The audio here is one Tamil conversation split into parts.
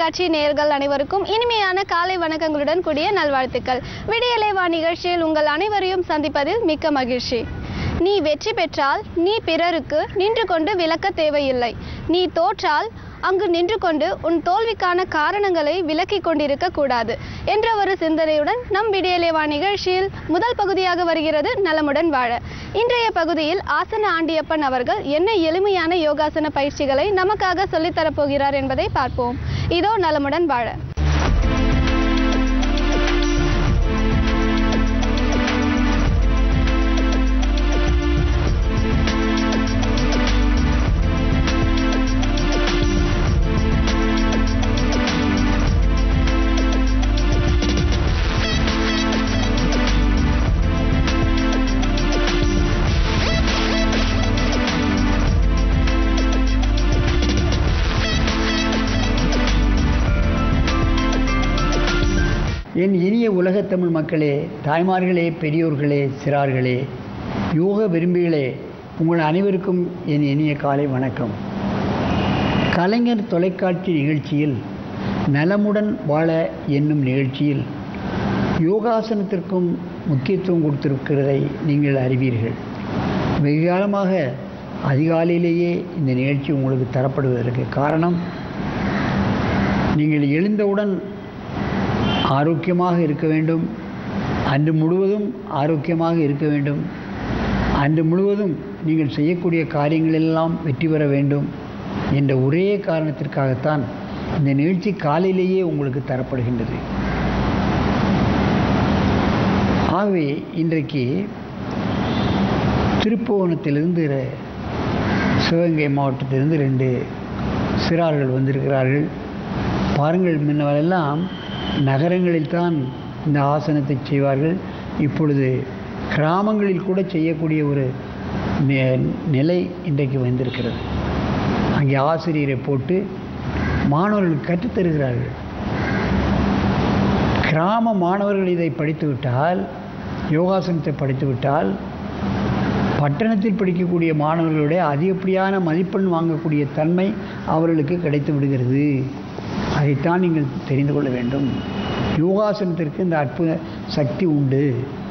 தொலைக்காட்சி நேயர்கள் அனைவருக்கும் இனிமையான காலை வணக்கங்களுடன் கூடிய நல்வாழ்த்துக்கள் விடியலைவா நிகழ்ச்சியில் உங்கள் அனைவரையும் சந்திப்பதில் மிக்க மகிழ்ச்சி நீ வெற்றி பெற்றால் நீ பிறருக்கு நின்று கொண்டு விளக்க தேவையில்லை நீ தோற்றால் அங்கு நின்று கொண்டு உன் தோல்விக்கான காரணங்களை விளக்கிக் கொண்டிருக்க கூடாது என்ற ஒரு சிந்தனையுடன் நம் விடியலேவா நிகழ்ச்சியில் முதல் பகுதியாக வருகிறது நலமுடன் வாழ இன்றைய பகுதியில் ஆசன ஆண்டியப்பன் அவர்கள் என்ன எளிமையான யோகாசன பயிற்சிகளை நமக்காக சொல்லித்தரப் போகிறார் என்பதை பார்ப்போம் இதோ நலமுடன் வாழ என் இனிய உலகத் தமிழ் மக்களே தாய்மார்களே பெரியோர்களே சிறார்களே யோக விரும்பிகளே உங்கள் அனைவருக்கும் என் இனிய காலை வணக்கம் கலைஞர் தொலைக்காட்சி நிகழ்ச்சியில் நலமுடன் வாழ என்னும் நிகழ்ச்சியில் யோகாசனத்திற்கும் முக்கியத்துவம் கொடுத்திருக்கிறதை நீங்கள் அறிவீர்கள் வெகு காலமாக அதிகாலையிலேயே இந்த நிகழ்ச்சி உங்களுக்கு தரப்படுவதற்கு காரணம் நீங்கள் எழுந்தவுடன் ஆரோக்கியமாக இருக்க வேண்டும் அன்று முழுவதும் ஆரோக்கியமாக இருக்க வேண்டும் அன்று முழுவதும் நீங்கள் செய்யக்கூடிய காரியங்கள் எல்லாம் வெற்றி பெற வேண்டும் என்ற ஒரே காரணத்திற்காகத்தான் இந்த நிகழ்ச்சி காலையிலேயே உங்களுக்கு தரப்படுகின்றது ஆகவே இன்றைக்கு திருப்புவனத்திலிருந்து சிவகங்கை மாவட்டத்திலிருந்து ரெண்டு சிறார்கள் வந்திருக்கிறார்கள் பாருங்கள் முன்னவரெல்லாம் நகரங்களில் தான் இந்த ஆசனத்தை செய்வார்கள் இப்பொழுது கிராமங்களில் கூட செய்யக்கூடிய ஒரு நி- நிலை இன்றைக்கு வந்திருக்கிறது அங்கே ஆசிரியரை போட்டு மாணவர்கள் கற்றுத்தருகிறார்கள் கிராம மாணவர்கள் இதை படித்துவிட்டால் யோகாசனத்தை படித்துவிட்டால் பட்டணத்தில் படிக்கக்கூடிய மாணவர்களுடைய அதிகப்படியான மதிப்பெண் வாங்கக்கூடிய தன்மை அவர்களுக்கு கிடைத்து விடுகிறது அதைத்தான் நீங்கள் தெரிந்து கொள்ள வேண்டும் யோகாசனத்திற்கு இந்த அற்புத சக்தி உண்டு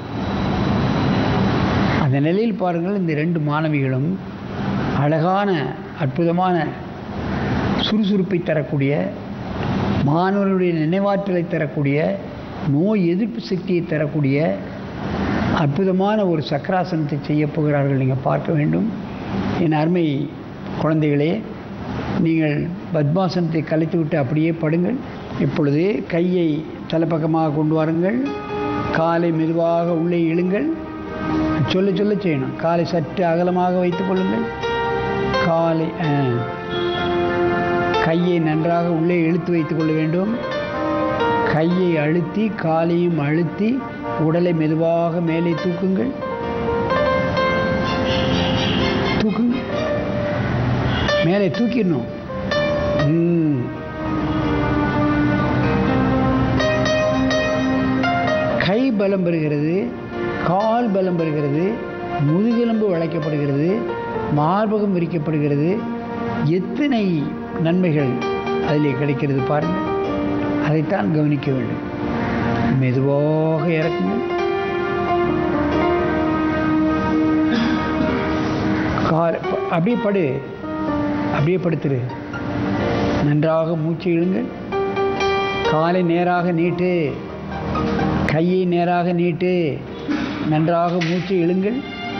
அந்த நிலையில் பாருங்கள் இந்த ரெண்டு மாணவிகளும் அழகான அற்புதமான சுறுசுறுப்பை தரக்கூடிய மாணவர்களுடைய நினைவாற்றலை தரக்கூடிய நோய் எதிர்ப்பு சக்தியை தரக்கூடிய அற்புதமான ஒரு சக்கராசனத்தை செய்ய போகிறார்கள் நீங்கள் பார்க்க வேண்டும் என் அருமை குழந்தைகளே நீங்கள் பத்மாசனத்தை கலைத்துவிட்டு அப்படியே படுங்கள் இப்பொழுது கையை தலைப்பக்கமாக கொண்டு வாருங்கள் காலை மெதுவாக உள்ளே இழுங்கள் சொல்ல சொல்ல செய்யணும் காலை சற்று அகலமாக வைத்துக் கொள்ளுங்கள் காலை ஆ. கையை நன்றாக உள்ளே இழுத்து வைத்துக் கொள்ள வேண்டும் கையை அழுத்தி காலையும் அழுத்தி உடலை மெதுவாக மேலே தூக்குங்கள் தூக்குங்க மேலே தூக்கிடணும் ம். கை பலம் பெறுகிறது கால் பலம் பெறுகிறது முதுகெலும்பு வளைக்கப்படுகிறது மார்பகம் விரிக்கப்படுகிறது எத்தனை நன்மைகள் அதிலே கிடைக்கிறது பாருங்கள் அதைத்தான் கவனிக்க வேண்டும் மெதுவாக இறக்குங்கள் கால் ப- அப்படியே படு அப்படியே படுத்துரு நன்றாக மூச்சு இழுங்கள் காலை நேராக நீட்டு கையை நேராக நீட்டு நன்றாக மூச்சு இழுங்கள்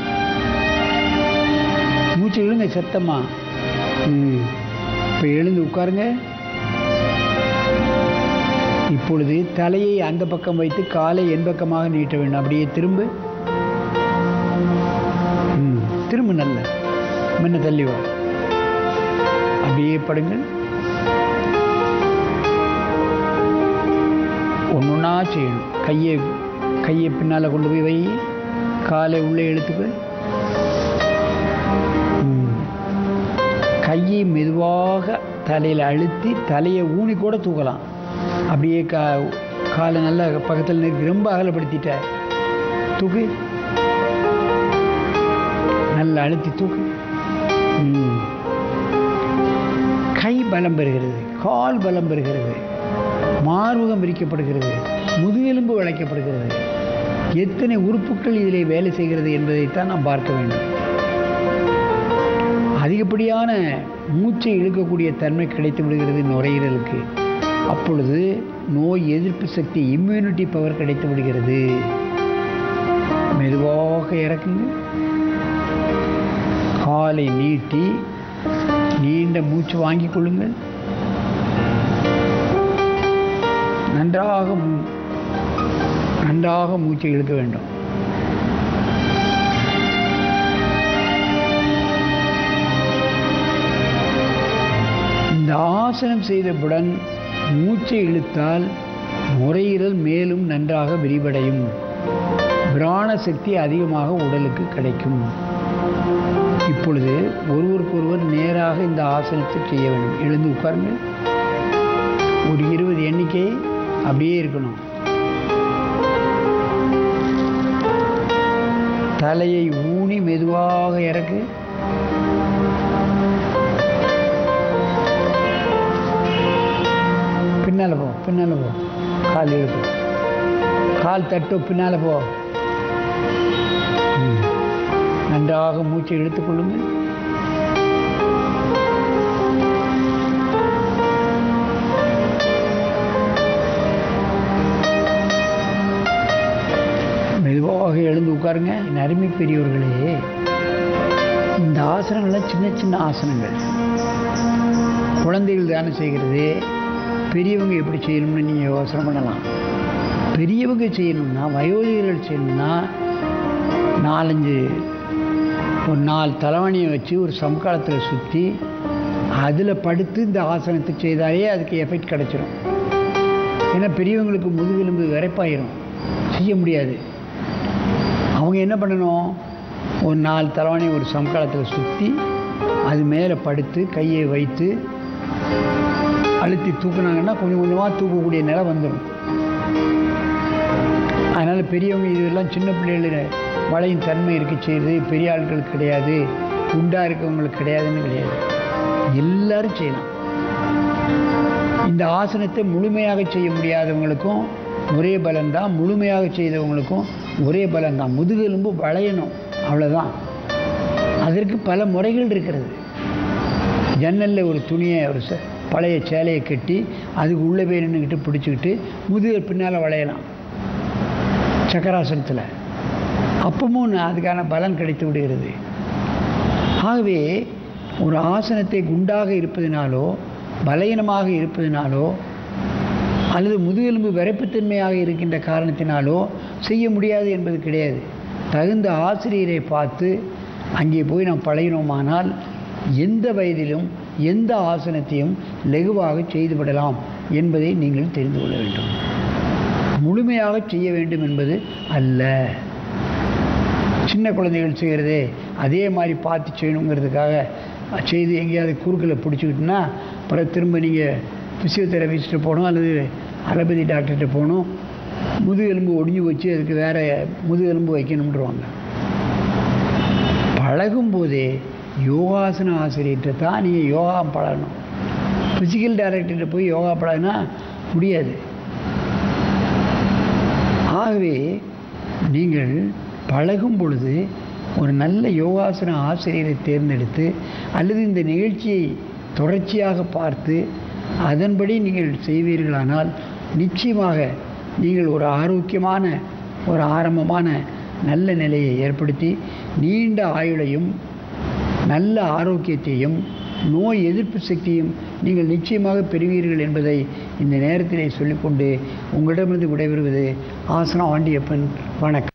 மூச்சு இழுங்க சத்தமா ம் இப்போ எழுந்து உட்காருங்க இப்பொழுது தலையை அந்த பக்கம் வைத்து காலை என் பக்கமாக நீட்ட வேண்டும் அப்படியே திரும்ப ம் திரும்ப நல்ல முன்ன தள்ளி வா அப்படியே படுங்கள் ஒன்றொன்னா செய்யணும் கையை கையை பின்னால் கொண்டு போய் வை காலை உள்ளே இழுத்துக்கள் ம். கையை மெதுவாக தலையில் அழுத்தி தலையை ஊனி கூட தூக்கலாம் அப்படியே கா காலை நல்லா பக்கத்தில் நிறுத்தி ரொம்ப அகலப்படுத்திட்ட தூக்கு நல்லா அழுத்தி தூக்கு ம். கை பலம் பெறுகிறது கால் பலம் பெறுகிறது மார்பகம் விரிக்கப்படுகிறது முதுகெலும்பு வளைக்கப்படுகிறது எத்தனை உறுப்புகள் இதிலே வேலை செய்கிறது என்பதைத்தான் நாம் பார்க்க வேண்டும் அதிகப்படியான மூச்சை இழுக்கக்கூடிய தன்மை கிடைத்து விடுகிறது நுரையீரலுக்கு அப்பொழுது நோய் எதிர்ப்பு சக்தி இம்யூனிட்டி பவர் கிடைத்து விடுகிறது மெதுவாக இறக்குங்க காலை நீட்டி நீண்ட மூச்சு வாங்கிக் கொள்ளுங்கள் நன்றாக மூ- நன்றாக மூச்சை இழுக்க வேண்டும் இந்த ஆசனம் செய்தவுடன் மூச்சை இழுத்தால் நுரையீரல் மேலும் நன்றாக விரிவடையும் பிராண சக்தி அதிகமாக உடலுக்கு கிடைக்கும் இப்பொழுது ஒருவருக்கொருவர் நேராக இந்த ஆசனத்தை செய்ய வேண்டும் எழுந்து உட்காருங்க ஒரு இருபது எண்ணிக்கை அப்படியே இருக்கணும் தலையை ஊனி மெதுவாக இறக்கு பின்னால் போ பின்னால் போ கால் இழுப்பு கால் தட்டு பின்னால் போ ம். நன்றாக மூச்சை இழுத்துக் கொள்ளுங்கள் மெதுவாக எழுந்து உட்காருங்க என் அருமை பெரியவர்களே இந்த ஆசனங்கள்லாம் சின்ன சின்ன ஆசனங்கள் குழந்தைகள் தானே செய்கிறது பெரியவங்க எப்படி செய்யணும்னு நீங்கள் யோசனை பண்ணலாம் பெரியவங்க செய்யணும்னா வயோதிகர்கள் செய்யணும்னா நாலஞ்சு ஒரு நாலு தலைவணியை வச்சு ஒரு சம்காலத்தில் சுற்றி அதில் படுத்து இந்த ஆசனத்தை செய்தாலே அதுக்கு எஃபெக்ட் கிடச்சிரும் ஏன்னா பெரியவங்களுக்கு முதுகெலும்பு விரைப்பாயிரும் செய்ய முடியாது அவங்க என்ன பண்ணணும் ஒரு நாலு தலைவாணி ஒரு சமகாலத்தில் சுற்றி அது மேலே படுத்து கையை வைத்து அழுத்தி தூக்குனாங்கன்னா கொஞ்சம் கொஞ்சமாக தூக்கக்கூடிய நிலை வந்துடும் அதனால் பெரியவங்க இதெல்லாம் சின்ன பிள்ளைகள வளையும் தன்மை இருக்க செய்யுது பெரிய ஆட்களுக்கு கிடையாது குண்டாக இருக்கவங்களுக்கு கிடையாதுன்னு கிடையாது எல்லாரும் செய்யலாம் இந்த ஆசனத்தை முழுமையாக செய்ய முடியாதவங்களுக்கும் ஒரே பலன்தான் முழுமையாக செய்தவங்களுக்கும் ஒரே பலன்தான் முதுகெலும்பு வளையணும் அவ்வளோதான் அதற்கு பல முறைகள் இருக்கிறது ஜன்னலில் ஒரு துணியை ஒரு ச- பழைய சேலையை கட்டி அதுக்கு உள்ளே போய் நின்றுக்கிட்டு பிடிச்சிக்கிட்டு முதுகு பின்னால் வளையலாம் சக்கராசனத்தில் அப்பவும் நான் அதுக்கான பலன் கிடைத்து விடுகிறது ஆகவே ஒரு ஆசனத்தை குண்டாக இருப்பதினாலோ பலகீனமாக இருப்பதினாலோ அல்லது முதுகெலும்பு விரைப்புத்தன்மையாக இருக்கின்ற காரணத்தினாலோ செய்ய முடியாது என்பது கிடையாது தகுந்த ஆசிரியரை பார்த்து அங்கே போய் நாம் பழகினோமானால் எந்த வயதிலும் எந்த ஆசனத்தையும் லகுவாக செய்துவிடலாம் என்பதை நீங்கள் தெரிந்து கொள்ள வேண்டும் முழுமையாக செய்ய வேண்டும் என்பது அல்ல சின்ன குழந்தைகள் செய்கிறதே அதே மாதிரி பார்த்து செய்யணுங்கிறதுக்காக செய்து எங்கேயாவது குறுக்கில் பிடிச்சிக்கிட்டுனா அப்புறம் திரும்ப நீங்கள் ஃபிசியோதெரபிஸ்ட்டை போகணும் அல்லது அலோபதி டாக்டர்கிட்ட போகணும் முதுகெலும்பு ஒடிஞ்சு வச்சு அதுக்கு வேறு முதுகெலும்பு வைக்கணுன்றவாங்க பழகும் போதே யோகாசன ஆசிரியர்கிட்ட தான் நீங்கள் யோகா பழகணும் ஃபிசிக்கல் டைரக்டர்கிட்ட போய் யோகா பழகினா முடியாது ஆகவே நீங்கள் பழகும் பொழுது ஒரு நல்ல யோகாசன ஆசிரியரை தேர்ந்தெடுத்து அல்லது இந்த நிகழ்ச்சியை தொடர்ச்சியாக பார்த்து அதன்படி நீங்கள் செய்வீர்களானால் நிச்சயமாக நீங்கள் ஒரு ஆரோக்கியமான ஒரு ஆரம்பமான நல்ல நிலையை ஏற்படுத்தி நீண்ட ஆயுளையும் நல்ல ஆரோக்கியத்தையும் நோய் எதிர்ப்பு சக்தியும் நீங்கள் நிச்சயமாக பெறுவீர்கள் என்பதை இந்த நேரத்திலே சொல்லிக்கொண்டு உங்களிடமிருந்து விடைபெறுவது ஆசனா ஆண்டியப்பன் வணக்கம்